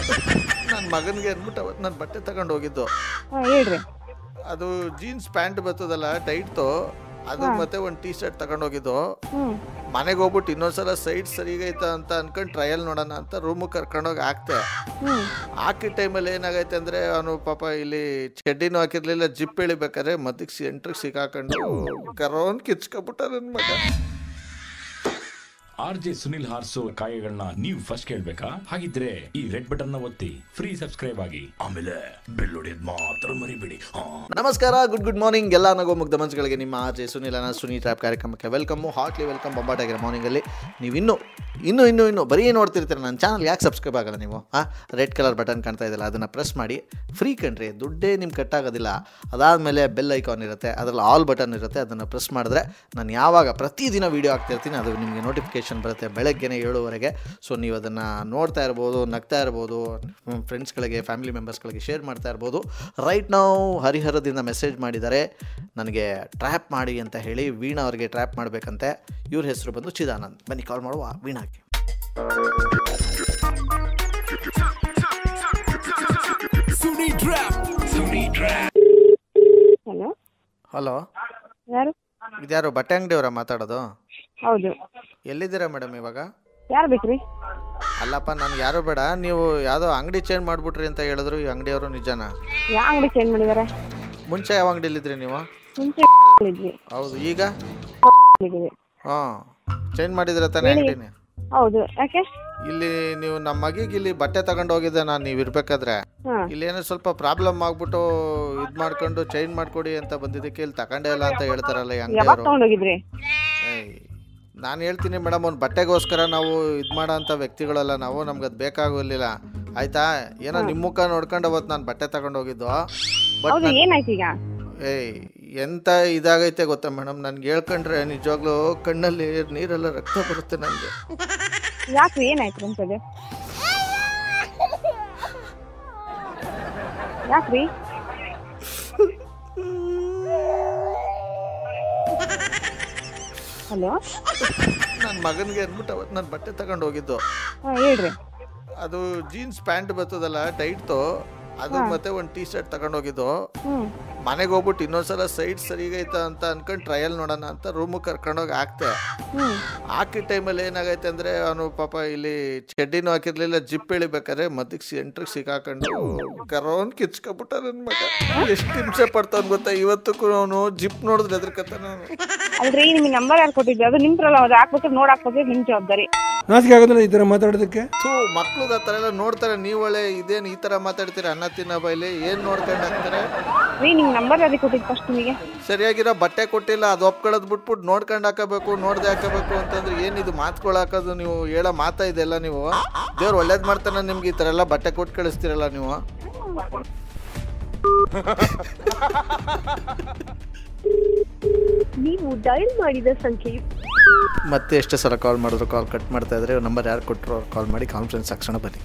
ನನ್ನ ಮಗನಿಗೆ ಅಂದ್ಬಿಟ್ಟು ಅವತ್ತು ನಾನು ಬಟ್ಟೆ ತಗೊಂಡು ಹೋಗಿದ್ದು ಹಾಂ ಹೇಳ್ರಿ ಅದು ಜೀನ್ಸ್ ಪ್ಯಾಂಟ್ ಬರ್ತದಲ್ಲ ಟೈಟ್ದು ಅದು ಮತ್ತೆ ಒಂದು ಟೀ ಶರ್ಟ್ ತಗೊಂಡು ಹೋಗಿದ್ದು ಹ್ಞೂ ಮನೆಗೆ ಹೋಗ್ಬಿಟ್ಟು ಇನ್ನೊಂದ್ಸಲ ಸೈಡ್ ಸರಿಗೈತ ಅಂತ ಅನ್ಕೊಂಡು ಟ್ರಯಲ್ ನೋಡೋಣ ಅಂತ ರೂಮಿಗೆ ಕರ್ಕೊಂಡೋಗಿ ಹಾಕ್ತೆ ಹ್ಞೂ ಹಾಕಿದ ಟೈಮಲ್ಲಿ ಏನಾಗೈತೆ ಅಂದರೆ ಅವನು ಪಾಪ ಇಲ್ಲಿ ಚಡ್ಡಿನೂ ಹಾಕಿರ್ಲಿಲ್ಲ ಜಿಪ್ ಇಳಿಬೇಕಾದ್ರೆ ಮಧ್ಯಕ್ಕೆ ಸೆಂಟ್ರಿಗೆ ಸಿಕ್ಕಾಕೊಂಡು ಕರೋನ್ ಕಿಚ್ಕೊಬಿಟ್ಟ ನನ್ನ ಮಗ ಆರ್ ಜೆ ಸುನಿಲ್ ಹಾರ್ಸೋ ಕಾಯಗಳನ್ನ ನೀವು ಫಸ್ಟ್ ಕೇಳ್ಬೇಕಾ ಹಾಗಿದ್ರೆ ಈ ರೆಡ್ ಬಟನ್ ನ ಒತ್ತಿ ಫ್ರೀ ಸಬ್ಸ್ಕ್ರೈಬ್ ಆಗಿ ಆಮೇಲೆ ಬೆಲ್ ಹೊಡೆಯೋದ್ ಮಾತ್ರ ಮರಿಬೇಡಿ ಹಾ ನಮಸ್ಕಾರ ಗುಡ್ ಗುಡ್ ಮಾರ್ನಿಂಗ್ ಎಲ್ಲ ನಗೋ ಮುಗ್ಧ ಮನಸ್ಸುಗಳಿಗೆ ನಿಮ್ಮ ಆರ್ ಜೆ ಸುನಿಲ್ ಅನ್ನ ಸುನಿ ಟ್ರ್ಯಾಪ್ ಕಾರ್ಯಕ್ರಮಕ್ಕೆ ವೆಲ್ಕಮ್ಮು ಹಾಟ್ಲಿ ವೆಲ್ಕಮ್ ಬೊಂಬಾಟಾಗಿರೋ ಮಾರ್ನಿಂಗಲ್ಲಿ ನೀವು ಇನ್ನೂ ಇನ್ನೂ ಇನ್ನೂ ಇನ್ನೂ ಬರೀ ನೋಡ್ತಿರ್ತೀರ ನನ್ನ ಚಾನಲ್ ಯಾಕೆ ಸಬ್ಸ್ಕ್ರೈಬ್ ಆಗಲ್ಲ ನೀವು ಹಾಂ ರೆಡ್ ಕಲರ್ ಬಟನ್ ಕಾಣ್ತಾ ಇದೆಯಲ್ಲ ಅದನ್ನು ಪ್ರೆಸ್ ಮಾಡಿ ಫ್ರೀ ಕಣ್ರಿ ದುಡ್ಡೇ ನಿಮ್ಗೆ ಕಟ್ಟಾಗೋದಿಲ್ಲ ಅದಾದಮೇಲೆ ಬೆಲ್ ಐಕಾನ್ ಇರುತ್ತೆ ಅದರಲ್ಲಿ ಆಲ್ ಬಟನ್ ಇರುತ್ತೆ ಅದನ್ನು ಪ್ರೆಸ್ ಮಾಡಿದ್ರೆ ನಾನು ಯಾವಾಗ ಪ್ರತಿದಿನ ವೀಡಿಯೋ ಹಾಕ್ತಿರ್ತೀನಿ ಅದು ನಿಮಗೆ ನೋಟಿಫಿಕೇಶನ್ ಬರುತ್ತೆ ಬೆಳಗ್ಗೆನೇ ಏಳುವರೆಗೆ ಸೊ ನೀವು ಅದನ್ನು ನೋಡ್ತಾ ಇರ್ಬೋದು ನಗ್ತಾ ಇರ್ಬೋದು ಫ್ರೆಂಡ್ಸ್ಗಳಿಗೆ ಫ್ಯಾಮಿಲಿ ಮೆಂಬರ್ಸ್ಗಳಿಗೆ ಶೇರ್ ಮಾಡ್ತಾ ಇರ್ಬೋದು ರೈಟ್ ನಾವು ಹರಿಹರದಿಂದ ಮೆಸೇಜ್ ಮಾಡಿದ್ದಾರೆ ನನಗೆ ಟ್ರ್ಯಾಪ್ ಮಾಡಿ ಅಂತ ಹೇಳಿ ವೀಣಾ ಅವ್ರಿಗೆ ಟ್ರ್ಯಾಪ್ ಮಾಡಬೇಕಂತೆ ಇವ್ರ ಹೆಸರು ಬಂದು ಚಿದಾನಂದ್ ಬನ್ನಿ ಕಾಲ್ ಮಾಡುವ ವೀಣಾಗೆ ಹಲೋ ಹಲೋ ಯಾರು ಇದ್ಯಾರು ಬಟ್ಟೆ ಅಂಗಡಿಯವರ ಮಾತಾಡೋದು ಹೌದು ಎಲ್ಲಿದ್ದೀರಾ ಮೇಡಮ್ ಇವಾಗ ಯಾರು ಬೇಕ್ರಿ ಅಲ್ಲಪ್ಪ ನನಗೆ ಯಾರು ಬೇಡ ನೀವು ಯಾವುದೋ ಅಂಗಡಿ ಚೇಂಜ್ ಮಾಡಿಬಿಟ್ರಿ ಅಂತ ಹೇಳಿದ್ರು ಈ ಅಂಗಡಿಯವರು ನಿಜನಾ ಯಾವ ಅಂಗಡಿ ಚೇಂಜ್ ಮಾಡಿದ್ದಾರೆ ಮುಂಚೆ ಯಾವ ಅಂಗಡಿಲಿದ್ರಿ ನೀವು ಮುಂಚೆ ಇದ್ವಿ ಹೌದು ಈಗ ಇದ್ದೀವಿ ಹಾಂ ಚೇಂಜ್ ಮಾಡಿದ್ರೆ ತಾನೇ ಅಂಗಡಿನೇ ಹೌದು ಯಾಕೆ ಇಲ್ಲಿ ನೀವು ನಮ್ಮ ಮಗಿಗೆ ಇಲ್ಲಿ ಬಟ್ಟೆ ತಗೊಂಡು ಹೋಗಿದ್ದೆ ನಾನು ನೀವು ಇರ್ಬೇಕಾದ್ರೆ ಹಾಂ ಇಲ್ಲಿ ಏನೋ ಸ್ವಲ್ಪ ಪ್ರಾಬ್ಲಮ್ ಆಗ್ಬಿಟ್ಟು ಇದು ಮಾಡ್ಕೊಂಡು ಚೇಂಜ್ ಮಾಡ್ಕೊಡಿ ಅಂತ ಬಂದಿದ್ದಕ್ಕೆ ಇಲ್ಲಿ ತಗೊಂಡೇ ಇಲ್ಲ ಅಂತ ಹೇಳ್ತಾರಲ್ಲ ಈ ಯಾವಾಗ ಅಂಗಡಿಯವರು ತಗೊಂಡೋಗಿದ್ರಿ ಏಯ್ ನಾನು ಹೇಳ್ತೀನಿ ಮೇಡಮ್ ಒಂದು ಬಟ್ಟೆಗೋಸ್ಕರ ನಾವು ಇದು ಮಾಡೋ ಅಂಥ ವ್ಯಕ್ತಿಗಳಲ್ಲ ನಾವು ನಮ್ಗೆ ಅದು ಬೇಕಾಗೋಲಿಲ್ಲ ಆಯ್ತಾ ಏನೋ ನಿಮ್ಮ ಮುಖ ನೋಡ್ಕೊಂಡು ಅವತ್ತು ನಾನು ಬಟ್ಟೆ ತಗೊಂಡು ಹೋಗಿದ್ದು ಬಟ್ ಹೌದು ಏನಾಯ್ತು ಈಗ ಏಯ್ ಎಂತ ಇದಾಗೈತೆ ಗೊತ್ತಾ ಮೇಡಮ್ ನನ್ಗೆ ಹೇಳ್ಕೊಂಡ್ರೆ ನಿಜವಾಗ್ಲೂ ಕಣ್ಣಲ್ಲಿ ನೀರೆಲ್ಲ ರಕ್ತ ಬರುತ್ತೆ ನನಗೆ ಯಾಕ್ರಿ ಏನಾಯ್ತು ಅಂತದ್ದು ಯಾಕ್ರಿ ಹಲೋ ನನ್ನ ಮಗನಿಗೆ ಅಂದ್ಬಿಟ್ಟು ಅವತ್ತು ನಾನು ಬಟ್ಟೆ ತಗೊಂಡು ಹೋಗಿದ್ದು ಹಾಂ ಹೇಳ್ರಿ ಅದು ಜೀನ್ಸ್ ಪ್ಯಾಂಟ್ ಬರ್ತದಲ್ಲ ಟೈಟ್ದು ಅದು ಮತ್ತೆ ಒಂದು ಟೀ ಶರ್ಟ್ ತಗೊಂಡು ಹೋಗಿದ್ದು ಹ್ಞೂ ಮನೆಗೆ ಹೋಗ್ಬಿಟ್ಟು ಇನ್ನೊಂದ್ಸಲ ಸೈಡ್ ಸರಿಗೈತ ಅಂತ ಅನ್ಕೊಂಡು ಟ್ರಯಲ್ ನೋಡೋಣ ಅಂತ ರೂಮಿಗೆ ಕರ್ಕೊಂಡೋಗಿ ಹಾಕ್ತೆ ಹ್ಞೂ ಹಾಕಿದ ಟೈಮಲ್ಲಿ ಏನಾಗೈತೆ ಅಂದರೆ ಅವನು ಪಾಪ ಇಲ್ಲಿ ಚಡ್ಡಿನೂ ಹಾಕಿರ್ಲಿಲ್ಲ ಜಿಪ್ ಇಳಿಬೇಕಾದ್ರೆ ಮಧ್ಯಕ್ಕೆ ಸೆಂಟ್ರಿಗೆ ಸಿಕ್ಕಾಕೊಂಡು ಕರೋನ್ ಕಿಚ್ಕೊಬಿಟ್ಟ ನನ್ನ ಮಗ ಎಷ್ಟು ಹಿಂಸೆ ಪಡ್ತಾನೆ ಗೊತ್ತಾ ಇವತ್ತಕ್ಕೂ ಅವನು ಜಿಪ್ ನೋಡಿದ್ರೆ ಎದ್ರಕತ್ತಾನ ಅವನು ಅಲ್ರಿ ನಿಮಗೆ ನಂಬರ್ ಯಾರು ಕೊಟ್ಟಿದ್ದು ಅದು ನಿಮ್ತ್ರಲ್ಲ ಅದು ಹಾಕ್ಬಿಟ್ಟು ನೋಡಿ ಹಾಕ್ಬೇಕು ನಿಮ್ಮ ಜವಾಬ್ದಾರಿ ನಾಚಿಕೆ ಆಗೋದಿಲ್ಲ ಈ ಥರ ಮಾತಾಡೋದಕ್ಕೆ ಥೂ ಮಕ್ಳು ಆ ಥರ ಎಲ್ಲ ನೋಡ್ತಾರೆ ನೀವು ಒಳ್ಳೆ ಇದೇನು ಈ ಥರ ಮಾತಾಡ್ತೀರ ಅನ್ನ ತಿನ್ನೋ ಬೈಲಿ ಏನು ನೋಡ್ಕೊಂಡು ಹಾಕ್ತಾರೆ ರೀ ನಿಮ್ಗೆ ನಂಬರ್ ಯಾರಿಗೆ ಕೊಟ್ಟಿದ್ದು ಫಸ್ಟ್ ನಿಮಗೆ ಸರಿಯಾಗಿರೋ ಬಟ್ಟೆ ಕೊಟ್ಟಿಲ್ಲ ಅದು ಒಪ್ಕೊಳ್ಳೋದು ಬಿಟ್ಬಿಟ್ಟು ನೋಡ್ಕೊಂಡು ಹಾಕಬೇಕು ನೋಡ್ದೆ ಹಾಕಬೇಕು ಅಂತಂದ್ರೆ ಏನಿದು ಮಾತುಗಳು ಹಾಕೋದು ನೀವು ಹೇಳೋ ಮಾತಾ ಇದೆಲ್ಲ ನೀವು ದೇವ್ರು ಒಳ್ಳೇದು ಮಾಡ್ತಾನೆ ನಿಮ್ಗೆ ಈ ಥರ ಎಲ್ಲ ಬಟ್ಟೆ ಕೊಟ್ಟು ಕಳಿಸ್ತೀರಲ್ಲ ನೀವು ನೀವು ಡಯಲ್ ಮಾಡಿದ ಸಂಖ್ಯೆಯು ಮತ್ತೆ ಎಷ್ಟು ಸಲ ಕಾಲ್ ಮಾಡಿದ್ರು ಕಾಲ್ ಕಟ್ ಮಾಡ್ತಾ ಇದ್ರೆ ನಂಬರ್ ಯಾರು ಕೊಟ್ಟರು ಅವ್ರು ಕಾಲ್ ಮಾಡಿ ಕಾನ್ಫರೆನ್ಸ್ ತಕ್ಷಣ ಬನ್ನಿ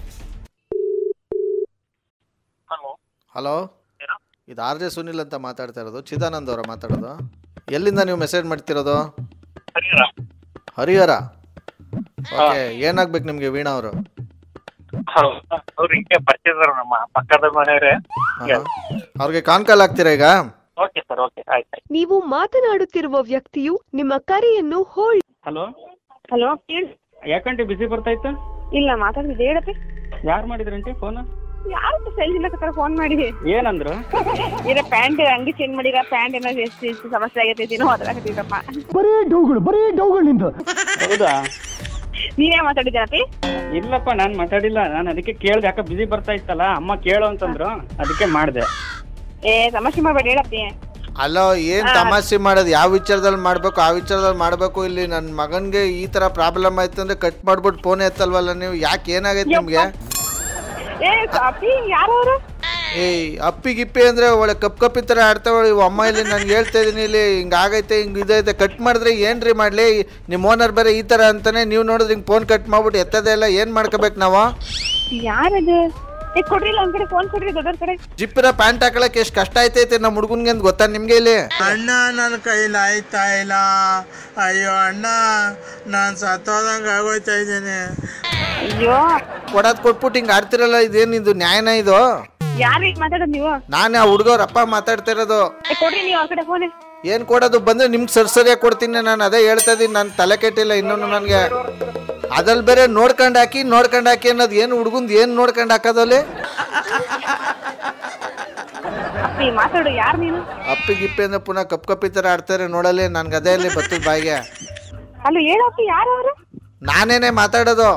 ಹಲೋ ಇದು ಆರ್ ಜೆ ಸುನಿಲ್ ಅಂತ ಮಾತಾಡ್ತಾ ಇರೋದು ಚಿದಾನಂದ್ ಅವರ ಮಾತಾಡೋದು ಎಲ್ಲಿಂದ ನೀವು ಮೆಸೇಜ್ ಮಾಡ್ತಿರೋದು ಹರಿಹರ ಓಕೆ ಏನಾಗ್ಬೇಕು ನಿಮಗೆ ವೀಣಾ ಅವರು ಅವ್ರು ಹಿಂಗೆ ಬರ್ತಿದ್ರು ನಮ್ಮ ಪಕ್ಕದ ಮನೆಯವರೇ ಅವ್ರಿಗೆ ಕಾನ್ ಕಾಲ್ ಆಗ್ತೀರಾ ಈಗ ಓಕೆ ಸರ್ ಓಕೆ ಆಯ್ತು ಆಯ್ತು ನೀವು ಮಾತನಾಡುತ್ತಿರುವ ವ್ಯಕ್ತಿಯು ನಿಮ್ಮ ಕರೆಯನ್ನು ಹೋಲ್ಡ್ ಹಲೋ ಹಲೋ ಹೇಳಿ ಯಾಕಂಟಿ ಬಿಸಿ ಬರ್ತಾಯ್ತು ಇಲ್ಲ ಮಾತಾಡ್ತಿದ್ದೆ ಹೇಳಪ್ಪಿ ಯಾರು ಮಾಡಿದ್ರಂಟಿ ಫೋನ್ ಯಾರು ಸೆಲ್ ಇಲ್ಲಕತ್ತಾರ ಫೋನ್ ಮಾಡಿ ಏನಂದ್ರು ಇರ ಪ್ಯಾಂಟ್ ಅಂಗಡಿ ಚೇಂಜ್ ಮಾಡಿರ ಪ್ಯಾಂಟ್ ಏನಾದ್ರು ಎಷ್ಟು ಎಷ್ಟು ಸಮಸ್ಯೆ ಆಗೈತೆ ಏನೋ ಅದ್ರಾಗತ್ತಿದ್ದಪ್ಪ ಹೌದಾ ನೀನೇ ಮಾತಾಡಿದ್ದೀರಪ್ಪಿ ಇಲ್ಲಪ್ಪ ನಾನು ಮಾತಾಡಿಲ್ಲ ನಾನು ಅದಕ್ಕೆ ಕೇಳ್ದೆ ಯಾಕೆ ಬಿಸಿ ಬರ್ತಾ ಇತ್ತಲ್ಲ ಅಮ್ಮ ಕೇಳು ಅಂತಂದ್ರು ಅದಕ್ಕೆ ಮಾಡಿದೆ ಏ ಸಮಸ್ಯೆ ಮಾಡ್ಬೇಡಿ ಹೇಳಪ್ಪಿ ಅಲ್ಲೋ ಏನ್ ತಮಾಷೆ ಮಾಡೋದು ಯಾವ ವಿಚಾರದಲ್ಲಿ ಮಾಡ್ಬೇಕು ಆ ವಿಚಾರದಲ್ಲಿ ಮಾಡ್ಬೇಕು ಇಲ್ಲಿ ನನ್ನ ಮಗನ್ಗೆ ಈ ತರ ಪ್ರಾಬ್ಲಮ್ ಆಯ್ತು ಅಂದ್ರೆ ಕಟ್ ಮಾಡ್ಬಿಟ್ಟು ಫೋನ್ ಎತ್ತಲ್ವಲ್ಲ ನೀವು ಯಾಕೆ ಏನಾಗೈತೆ ನಿಮ್ಗೆ ಏ ಅಪ್ಪಿ ಯಾರು ಅವರು ಏಯ್ ಅಪ್ಪಿ ಗಿಪ್ಪಿ ಅಂದ್ರೆ ಒಳ್ಳೆ ಕಪ್ ಕಪ್ಪಿ ತರ ಆಡ್ತಾವಳ ಇವ್ ಅಮ್ಮ ಇಲ್ಲಿ ನನ್ಗೆ ಹೇಳ್ತಾ ಇದೀನಿ ಇಲ್ಲಿ ಹಿಂಗ್ ಆಗೈತೆ ಹಿಂಗ್ ಇದೈತೆ ಕಟ್ ಮಾಡಿದ್ರೆ ಏನ್ರಿ ಮಾಡ್ಲಿ ನಿಮ್ಮ ಓನರ್ ಬೇರೆ ಈ ತರ ಅಂತಾನೆ ನೀವು ನೋಡಿದ್ರೆ ಹಿಂಗ್ ಫೋನ್ ಕಟ್ ಮಾಡ್ಬಿಟ್ಟು ಎತ್ತದೇ ಇಲ್ಲ ಏನ್ ಮಾಡ್ಕೋಬೇಕು ನಾವು ಯಾರದು ಏ ಕೊಡ್ರಿ ಇಲ್ಲ ಒಂದ್ ಕಡೆ ಫೋನ್ ಕೊಡ್ರಿ ದೊಡ್ಡವ್ರ ಕಡೆ ಜಿಪ್ಪಿರ ಪ್ಯಾಂಟ್ ಹಾಕೊಳಕ್ಕೆ ಎಷ್ಟು ಕಷ್ಟ ಐತೈತೆ ನಮ್ಮ ಹುಡುಗನ್ಗೆ ಅಂತ ಗೊತ್ತಾ ನಿಮ್ಗೆ ಇಲ್ಲಿ ಅಣ್ಣ ನನ್ನ ಕೈಲಿ ಆಯ್ತಾ ಇಲ್ಲ ಅಯ್ಯೋ ಅಣ್ಣ ನಾನು ಸತ್ತೋದಂಗೆ ಆಗೋಯ್ತಾ ಇದ್ದೀನಿ ಅಯ್ಯೋ ಕೊಡೋದ್ ಕೊಟ್ಬಿಟ್ಟು ಹಿಂಗೆ ಆಡ್ತಿರಲ್ಲ ಇದೇನಿದು ನ್ಯಾಯನ ಇದು ಯಾರು ಈಗ ಮಾತಾಡೋದು ನೀವು ನಾನೇ ಆ ಹುಡುಗವ್ರ ಅಪ್ಪ ಮಾತಾಡ್ತಾ ಇರೋದು ಏ ಕೊಡ್ರಿ ನೀವು ಆ ಕಡೆ ಫೋನ್ ಏನ್ ಕೊಡೋದು ಬಂದ್ರೆ ನಿಮ್ಗೆ ಸರ್ ಸರಿಯಾಗಿ ಕೊಡ್ತೀನಿ ನಾನು ಅದೇ ಹೇಳ್ತಾ ಇದೀನಿ ನಾನು ತಲೆ ಕೆಟ್ಟಿಲ್ಲ ಇನ್ನೊಂದು ನನಗೆ ಅದ್ರಲ್ಲಿ ಬೇರೆ ನೋಡ್ಕೊಂಡು ಹಾಕಿ ನೋಡ್ಕೊಂಡು ಹಾಕಿ ಅನ್ನೋದು ಏನು ಹುಡುಗಂದು ಏನು ನೋಡ್ಕೊಂಡು ಹಾಕೋದಲ್ಲಿ ಅಪ್ಪಿ ಮಾತಾಡು ಯಾರು ನೀನು ಅಪ್ಪಿ ಗಿಪ್ಪಿ ಅಂದ್ರೆ ಪುನಃ ಕಪ್ ಕಪ್ಪಿ ಥರ ಆಡ್ತಾರೆ ನೋಡಲ್ಲಿ ನನ್ಗೆ ಅದೇ ಅಲ್ಲಿ ಬರ್ತದ ಬಾಯಿಗೆ ಅಲ್ಲ ಹೇಳಪ್ಪಿ ಯಾರು ಅವರು ನಾನೇನೆ ಮಾತಾಡೋದು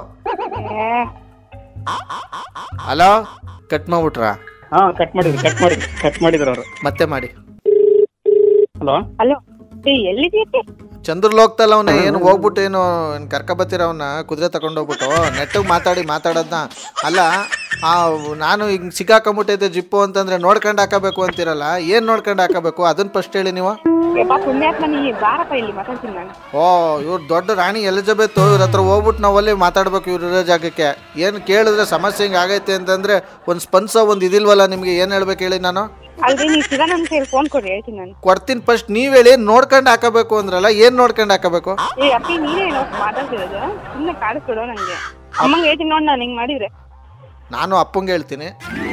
ಹಲೋ ಕಟ್ ಮಾಡ್ಬಿಟ್ರಾ ಹಾ ಕಟ್ ಮಾಡಿದ್ರು ಕಟ್ ಮಾಡಿದ್ರು ಕಟ್ ಮಾಡಿದ್ರು ಅವರು ಮತ್ತೆ ಮಾಡಿ ಹಲೋ ಹಲೋ ಏ ಎಲ್ಲಿದ್ದೀಯಪ್ಪಿ ಚಂದ್ರಲ್ಲಿ ಹೋಗ್ತಲ್ಲ ಅವನ ಏನು ಹೋಗ್ಬಿಟ್ಟು ಏನು ಏನ್ ಕರ್ಕ ಬತ್ತೀರ ಅವನ್ನ ಕುದುರೆ ತಗೊಂಡೋಗ್ಬಿಟ್ಟು ನೆಟ್ಟಿಗೆ ಮಾತಾಡಿ ಮಾತಾಡೋದನ್ನ ಅಲ್ಲ ಆ ನಾನು ಹಿಂಗೆ ಸಿಕ್ಕಾಕೊಂಬಿಟ್ಟೈತೆ ಜಿಪ್ಪು ಅಂತಂದ್ರೆ ನೋಡ್ಕೊಂಡು ಹಾಕಬೇಕು ಅಂತೀರಲ್ಲ ಏನು ನೋಡ್ಕೊಂಡು ಹಾಕಬೇಕು ಅದನ್ನ ಫಸ್ಟ್ ಹೇಳಿ ನೀವು ಯಪ್ಪ ಪುಣ್ಯಾತ್ಮ ನೀ ಬಾರಪ್ಪ ಇಲ್ಲಿ ಮಾತಾಡ್ತೀನಿ ನಾನು ಓ ಇವ್ರು ದೊಡ್ಡ ರಾಣಿ ಎಲಿಜಬೆತ್ ಇವ್ರ ಹತ್ರ ಹೋಗ್ಬಿಟ್ಟು ನಾವು ಅಲ್ಲಿ ಮಾತಾಡ್ಬೇಕು ಇವ್ರ ಇರೋ ಜಾಗಕ್ಕೆ ಏನು ಕೇಳಿದ್ರೆ ಸಮಸ್ಯೆ ಹಿಂಗೆ ಆಗೈತೆ ಅಂತಂದ್ರೆ ಒಂದು ಸ್ಪಂದಿಸೋ ಒಂದು ಇದಿಲ್ವಲ್ಲ ನಿಮಗೆ ಏನು ಹೇಳ್ಬೇಕು ಹೇಳಿ ನಾನು ಅಲ್ರಿ ನೀವು ಶಿವಾನಂದ್ ಕೈಲಿ ಫೋನ್ ಕೊಡ್ರಿ ಹೇಳ್ತೀನಿ ನಾನು ಕೊಡ್ತೀನಿ ಫಸ್ಟ್ ನೀವು ಹೇಳಿ ನೋಡ್ಕೊಂಡು ಹಾಕಬೇಕು ಅಂದ್ರಲ್ಲ ಏನು ನೋಡ್ಕೊಂಡು ಹಾಕಬೇಕು ಏ ಅಪ್ಪಿ ನೀನೇ ಏನೋ ಮಾತಾಡ್ತಿರೋದು ಸುಮ್ಮನೆ ಕಾಡಿಸ್ಕೊಡೋ ನಂಗೆ ಅಮ್ಮಂಗೆ ಹೇಳ್ತೀನಿ ನೋಡಿ ನಾನು ಹಿಂಗ್ ಮಾಡಿದ್ರೆ ನಾನು ಅಪ್ಪಂಗೆ ಹೇಳ್ತೀನಿ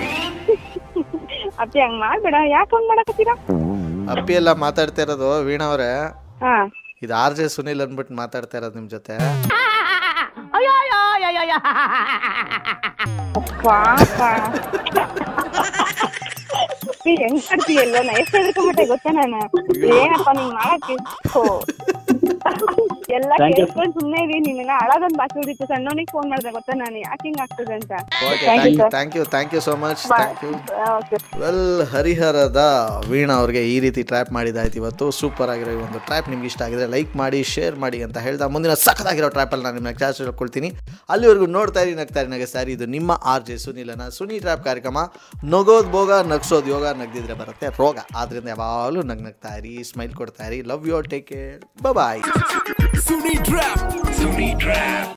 ಅಪ್ಪಿ ಹಂಗ್ ಮಾಡ್ಬೇಡ ಯಾಕೆ ಹಂಗ್ ಮಾಡಕತ್ತೀರಾ ಅಪ್ಪಿ ಎಲ್ಲ ಮಾತಾಡ್ತಾ ಇರೋದು ವೀಣಾ ಅವರೇ ಹಾ ಇದು ಆರ್ ಜೆ ಸುನಿಲ್ ಅಂದ್ಬಿಟ್ಟು ಮಾತಾಡ್ತಾ ಇರೋದು ನಿಮ್ಮ ಜೊತೆ ಪಾಪ ಅಪ್ಪಿ ಹೆಂಗ್ ಮಾಡ್ತೀಯಲ್ಲ ನಾ ಎಷ್ಟು ಹೆದರ್ಕೊಂಬಿಟ್ಟೆ ಗೊತ್ತಾ ನಾನು ಏನಪ್ಪ ನೀನ್ ಮಾಡಕ್ಕೆ ಹೋ. ಎಲ್ಲ Thank you. ಕೇಳ್ಕೊಂಡು ಸುಮ್ಮನೆ ಇದೀನಿ ನಿನ್ನ ಅಳದೊಂದು ಬಾಕಿ ಉಳಿತು ಸಣ್ಣವನಿಗೆ ಫೋನ್ ಮಾಡಿದೆ ಗೊತ್ತಾ ನಾನು ಯಾಕೆ ಹಿಂಗ್ ಆಗ್ತದೆ ಅಂತ okay Thank you, sir. Thank you thank you so much thank you okay well ಹರಿಹರದ ವೀಣಾ ಅವ್ರಿಗೆ ಈ ರೀತಿ ಟ್ರ್ಯಾಪ್ ಮಾಡಿದಾಯ್ತು ಇವತ್ತು ಸೂಪರ್ ಆಗಿರೋ ಈ ಒಂದು ಟ್ರ್ಯಾಪ್ ನಿಮ್ಗೆ ಇಷ್ಟ ಆಗಿದ್ರೆ ಲೈಕ್ ಮಾಡಿ ಶೇರ್ ಮಾಡಿ ಅಂತ ಹೇಳ್ದ ಮುಂದಿನ ಸಖತ್ತಾಗಿರೋ ಟ್ರ್ಯಾಪಲ್ಲಿ ನಾನು ನಿಮ್ಮನ್ನ ಕ್ಲಾಸ್ ಹೇಳ್ಕೊಳ್ತೀನಿ ಅಲ್ಲಿವರೆಗೂ ನೋಡ್ತಾ ಇರಿ ನಗ್ತಾ ಇರಿ ನಗಿಸ್ತಾ ಇರಿ ಇದು ನಿಮ್ಮ ಆರ್ ಜೆ ಸುನಿಲನ ಸುನಿ ಟ್ರ್ಯಾಪ್ ಕಾರ್ಯಕ್ರಮ ನಗೋದ್ ಭೋಗ ನಗ್ಸೋದು ಯೋಗ ನಗ್ದಿದ್ರೆ ಬರುತ್ತೆ ರೋಗ ಆದ್ರಿಂದ ಯಾವಾಗಲೂ ನಗ್ ನಗ್ತಾ ಇರಿ ಸ್ಮೈಲ್ ಕೊಡ್ತಾ ಇರಿ love you take care bye Suni trap Suni trap